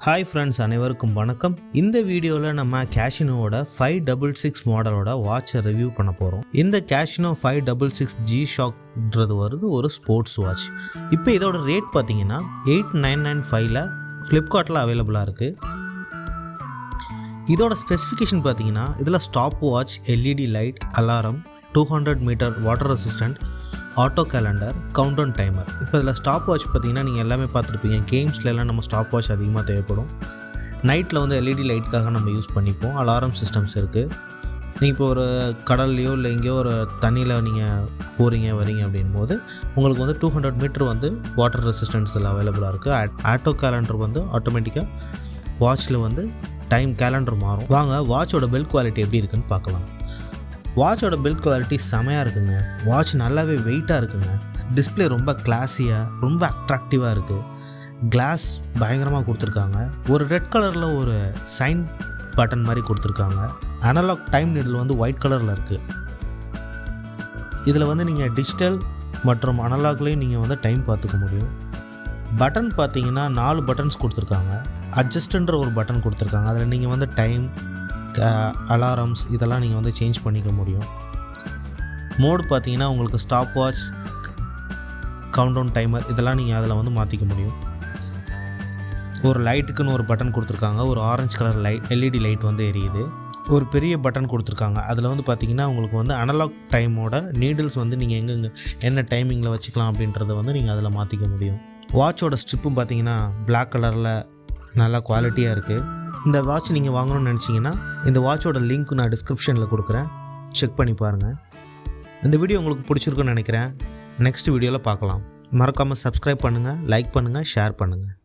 hi friends அனைவருக்கும் வணக்கம் இந்த வீடியோவில் நம்ம கேஷினோவோட ஃபைவ் டபுள் சிக்ஸ் மாடலோட வாட்சை ரிவ்யூ பண்ண போகிறோம் இந்த Casio five double six G ஷாக்ன்றது வருது ஒரு ஸ்போர்ட்ஸ் வாட்ச் இப்போ இதோட ரேட் பார்த்தீங்கன்னா எயிட் நைன் நைன் ஃபைவ்ல ஃப்ளிப்கார்ட்டில் அவைலபிளாக இருக்குது இதோட ஸ்பெசிஃபிகேஷன் பார்த்தீங்கன்னா இதில் stop watch LED light alarm two hundred meter water resistant auto calendar countdown timer இப்போ இதில் ஸ்டாப் வாட்ச் பார்த்தீங்கன்னா நீங்கள் எல்லாமே பார்த்துருப்பீங்க கேம்ஸ்ல எல்லாம் நம்ம ஸ்டாப் வாட்ச் அதிகமாக தேவைப்படும் நைட்டில் வந்து எல்இடி லைட்டுக்காக நம்ம யூஸ் பண்ணிப்போம் அலாரம் சிஸ்டம்ஸ் இருக்குது நீங்கள் இப்போ ஒரு கடல்லையோ இல்லை எங்கேயோ ஒரு தண்ணியில் நீங்கள் போகிறீங்க வரீங்க அப்படின் போது உங்களுக்கு வந்து டூ ஹண்ட்ரட் மீட்டர் வந்து வாட்டர் ரெசிஸ்டன்ஸ் இதில் அவைலபிளாக இருக்குது ஆட்டோ கேலண்டர் வந்து ஆட்டோமேட்டிக்காக வாட்சில் வந்து டைம் கேலண்டர் மாறும் வாங்க வாட்சோட பெல் குவாலிட்டி எப்படி இருக்குன்னு பார்க்கலாம் வாட்சோட பில்ட் குவாலிட்டி செமையாக இருக்குங்க வாட்ச் நல்லாவே வெயிட்டாக இருக்குங்க டிஸ்பிளே ரொம்ப கிளாஸியாக ரொம்ப அட்ராக்டிவாக இருக்குது கிளாஸ் பயங்கரமாக கொடுத்துருக்காங்க ஒரு ரெட் கலரில் ஒரு சைன் பட்டன் மாதிரி கொடுத்துருக்காங்க அனலாக் டைம் நீடில் வந்து ஒயிட் கலரில் இருக்குது இதில் வந்து நீங்கள் டிஜிட்டல் மற்றும் அனலாக்லேயும் நீங்கள் வந்து டைம் பார்த்துக்க முடியும் பட்டன் பார்த்தீங்கன்னா நாலு பட்டன்ஸ் கொடுத்துருக்காங்க அட்ஜஸ்ட்ன்ற ஒரு பட்டன் கொடுத்துருக்காங்க அதில் நீங்கள் வந்து டைம் அலாரம்ஸ் இதெல்லாம் நீங்கள் வந்து சேஞ்ச் பண்ணிக்க முடியும் மோடு பார்த்தீங்கன்னா உங்களுக்கு ஸ்டாப் வாட்ச் கவுண்டவுன் டைமர் இதெல்லாம் நீங்கள் அதில் வந்து மாற்றிக்க முடியும் ஒரு லைட்டுக்குன்னு ஒரு பட்டன் கொடுத்துருக்காங்க ஒரு orange colour light LED light வந்து எரியுது ஒரு பெரிய பட்டன் கொடுத்துருக்காங்க அதில் வந்து பார்த்தீங்கன்னா உங்களுக்கு வந்து அனலாக் டைமோட நீடில்ஸ் வந்து நீங்கள் எங்கெங்கே என்ன டைமிங்கில் வச்சுக்கலாம் அப்படின்றத வந்து நீங்கள் அதில் மாற்றிக்க முடியும் வாட்சோட ஸ்ட்ரிப்பும் பார்த்தீங்கன்னா பிளாக் கலரில் நல்லா குவாலிட்டியாக இருக்குது இந்த வாட்ச் நீங்கள் வாங்கணும்னு நினச்சிங்கன்னா இந்த வாட்சோட லிங்க் நான் டிஸ்கிரிப்ஷனில் கொடுக்குறேன் செக் பண்ணி பாருங்கள் இந்த வீடியோ உங்களுக்கு பிடிச்சிருக்குன்னு நினைக்கிறேன் நெக்ஸ்ட் வீடியோவில் பார்க்கலாம் மறக்காமல் சப்ஸ்கிரைப் பண்ணுங்கள் லைக் பண்ணுங்கள் ஷேர் பண்ணுங்கள்